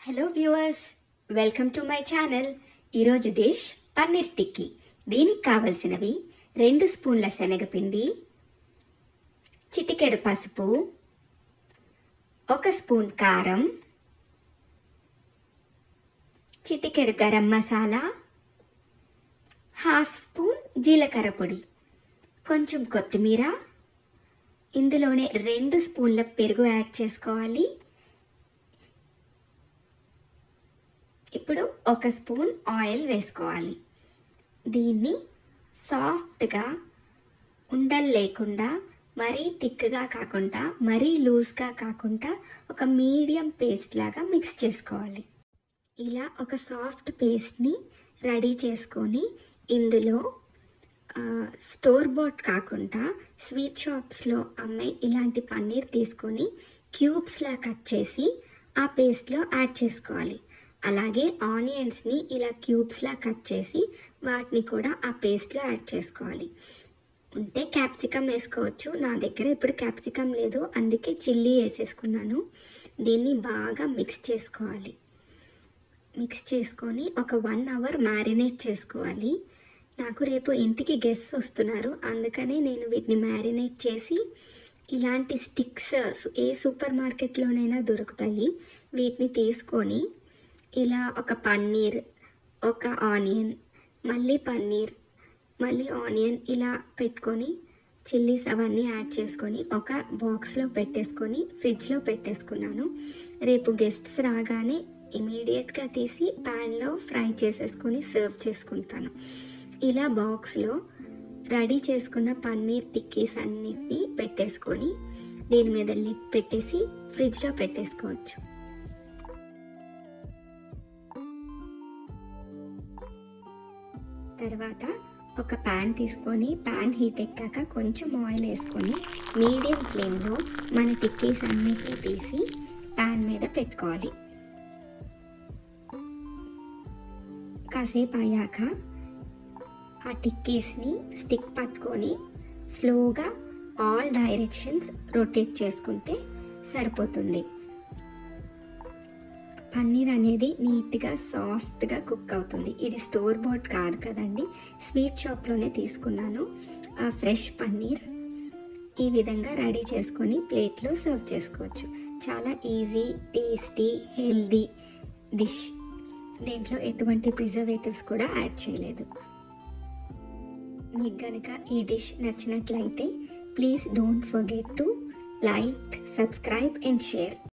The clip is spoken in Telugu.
hello viewers welcome to my channel ఈరోజు డిష్ పన్నీర్ టిక్కీ దీనికి కావలసినవి రెండు స్పూన్ల శనగపిండి చిటికెడు పసుపు ఒక స్పూన్ కారం చిటికెడు గరం మసాలా హాఫ్ స్పూన్ జీలకర్ర పొడి కొంచెం కొత్తిమీర ఇందులోనే రెండు స్పూన్ల పెరుగు యాడ్ చేసుకోవాలి ఇప్పుడు ఒక స్పూన్ ఆయిల్ వేసుకోవాలి దీన్ని సాఫ్ట్గా ఉండలు లేకుండా మరీ థిక్గా కాకుండా మరీ లూజ్గా కాకుండా ఒక మీడియం పేస్ట్ లాగా మిక్స్ చేసుకోవాలి ఇలా ఒక సాఫ్ట్ పేస్ట్ని రెడీ చేసుకొని ఇందులో ఆ, స్టోర్ బోట్ కాకుండా స్వీట్ షాప్స్లో అమ్మే ఇలాంటి పన్నీర్ తీసుకొని క్యూబ్స్లా కట్ చేసి ఆ పేస్ట్లో యాడ్ చేసుకోవాలి అలాగే ఆనియన్స్ని ఇలా క్యూబ్స్లా కట్ చేసి వాటిని కూడా ఆ పేస్ట్లో యాడ్ చేసుకోవాలి ఉంటే క్యాప్సికమ్ వేసుకోవచ్చు నా దగ్గర ఇప్పుడు క్యాప్సికమ్ లేదు అందుకే చిల్లీ వేసేసుకున్నాను దీన్ని బాగా మిక్స్ చేసుకోవాలి మిక్స్ చేసుకొని ఒక వన్ అవర్ మ్యారినేట్ చేసుకోవాలి నాకు రేపు ఇంటికి గెస్ట్స్ వస్తున్నారు అందుకనే నేను వీటిని మ్యారినేట్ చేసి ఇలాంటి స్టిక్స్ ఏ సూపర్ మార్కెట్లోనైనా దొరుకుతాయి వీటిని తీసుకొని ఇలా ఒక పన్నీర్ ఒక ఆనియన్ మళ్ళీ పన్నీర్ మళ్ళీ ఆనియన్ ఇలా పెట్టుకొని చిల్లీస్ అవన్నీ యాడ్ చేసుకొని ఒక బాక్స్లో పెట్టేసుకొని ఫ్రిడ్జ్లో పెట్టేసుకున్నాను రేపు గెస్ట్స్ రాగానే ఇమీడియట్గా తీసి ప్యాన్లో ఫ్రై చేసేసుకొని సర్వ్ చేసుకుంటాను ఇలా బాక్స్లో రెడీ చేసుకున్న పన్నీర్ టిక్కీస్ అన్నిటిని పెట్టేసుకొని దీని మీద లిడ్ పెట్టేసి ఫ్రిడ్జ్లో పెట్టేసుకోవచ్చు తర్వాత ఒక ప్యాన్ తీసుకొని ప్యాన్ హీట్ ఎక్కాక కొంచెం ఆయిల్ వేసుకొని మీడియం ఫ్లేమ్లో మన టిక్కీస్ అన్నిటిని తీసి ప్యాన్ మీద పెట్టుకోవాలి కాసేపు అయ్యాక ఆ టిక్కీస్ని స్టిక్ పట్టుకొని స్లోగా ఆల్ డైరెక్షన్స్ రొటేట్ చేసుకుంటే సరిపోతుంది పన్నీర్ అనేది నీట్గా సాఫ్ట్గా కుక్ అవుతుంది ఇది స్టోర్ బోట్ కాదు కదండి స్వీట్ షాప్లోనే తీసుకున్నాను ఆ ఫ్రెష్ పన్నీర్ ఈ విధంగా రెడీ చేసుకొని ప్లేట్లో సర్వ్ చేసుకోవచ్చు చాలా ఈజీ టేస్టీ హెల్దీ డిష్ దీంట్లో ఎటువంటి ప్రిజర్వేటివ్స్ కూడా యాడ్ చేయలేదు మీకు కనుక ఈ డిష్ నచ్చినట్లయితే please don't forget to like subscribe and share